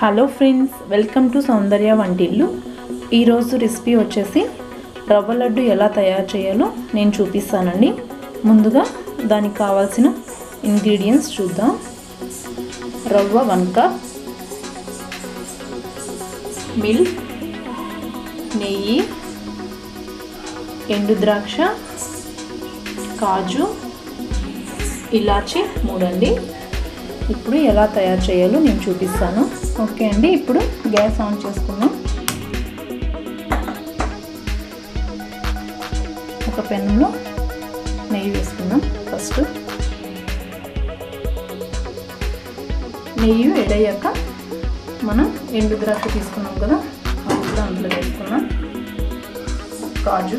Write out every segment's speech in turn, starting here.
hello friends welcome to Soundarya వంటిల్లు ఈరోజు recipe వచ్చేసి రవ్వ లడ్డు ఎలా తయారు చేయాలో నేను చూపిస్తానండి ముందుగా దానికి కావాల్సిన ఇంగ్రీడియంట్స్ చూద్దాం రవ్వ వన్ కప్ మిల్క్ నెయ్యి ఎండు ద్రాక్ష కాజు ఇలాచి మూడండి ఇప్పుడు ఎలా తయారు చేయాలో నేను చూపిస్తాను ఓకే అండి ఇప్పుడు గ్యాస్ ఆన్ చేసుకుందాం ఒక పెన్నులో నెయ్యి వేసుకుందాం ఫస్ట్ నెయ్యి వేడయ్యాక మనం ఎండు ద్రాక్ష తీసుకున్నాం కదా అవి కూడా అందులో వేసుకున్నాం కాజు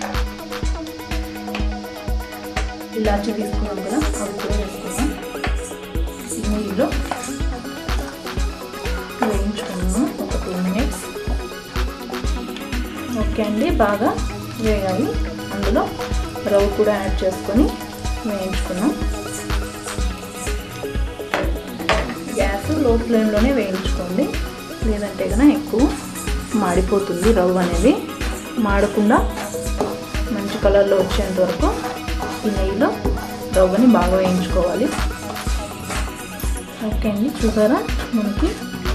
ఇలాచి తీసుకున్నాం కదా అవి కూడా వేసుకున్నాం నెయ్యిలో వేయించుకున్నాము ఒక టూ మినిట్స్ ఓకే అండి బాగా వేయాలి అందులో రవ్వ కూడా యాడ్ చేసుకొని వేయించుకున్నాం గ్యాస్ లో ఫ్లేమ్లోనే వేయించుకోండి లేదంటే కనుక ఎక్కువ మాడిపోతుంది రవ్వ అనేది మాడకుండా మంచి కలర్లో వచ్చేంత వరకు ఈ నెయ్యిలో రవ్వని బాగా వేయించుకోవాలి ఓకే అండి చూసారా మనకి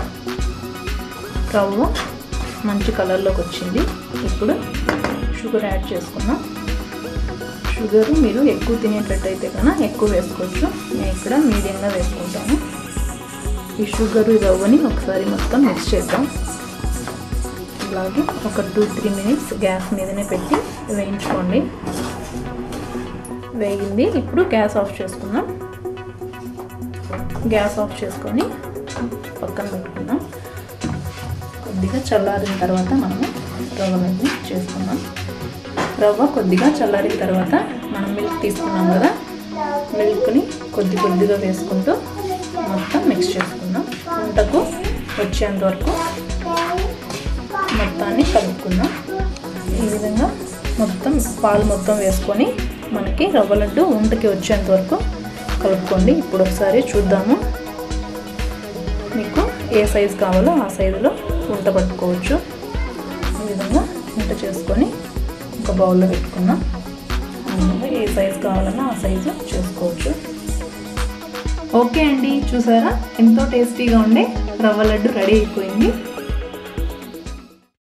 రవ్వ మంచి కలర్లోకి వచ్చింది ఇప్పుడు షుగర్ యాడ్ చేసుకున్నాం షుగర్ మీరు ఎక్కువ తినేటట్టయితే కన్నా ఎక్కువ వేసుకోవచ్చు నేను ఇక్కడ మీడియంగా వేసుకుంటాను ఈ షుగర్ రవ్వని ఒకసారి మొత్తం మిక్స్ చేద్దాం అలాగే ఒక టూ త్రీ మినిట్స్ గ్యాస్ మీదనే పెట్టి వేయించుకోండి వేగింది ఇప్పుడు గ్యాస్ ఆఫ్ చేసుకుందాం గ్యాస్ ఆఫ్ చేసుకొని పక్కన పెట్టుకుందాం కొద్దిగా చల్లారిన తర్వాత మనము రవ్వలన్నీ చేసుకుందాం రవ్వ కొద్దిగా చల్లారిన తర్వాత మనం మిల్క్ తీసుకున్నాం కదా మిల్క్ని కొద్ది కొద్దిగా వేసుకుంటూ మొత్తం మిక్స్ చేసుకుందాం వంటకు వచ్చేంత వరకు మొత్తాన్ని కలుపుకుందాం ఈ విధంగా మొత్తం పాలు మొత్తం వేసుకొని మనకి రవ్వ లడ్డు వంటకి వచ్చేంత వరకు కలుపుకోండి ఇప్పుడు ఒకసారి చూద్దాము మీకు ఏ సైజు కావాలో ఆ సైజులో వంట పట్టుకోవచ్చు ఈ విధంగా వంట చేసుకొని ఒక బౌల్లో పెట్టుకున్నాం ఏ సైజు కావాలన్నా ఆ సైజు చేసుకోవచ్చు ఓకే అండి చూసారా ఎంతో టేస్టీగా ఉండే రవ్వ లడ్డు రెడీ అయిపోయింది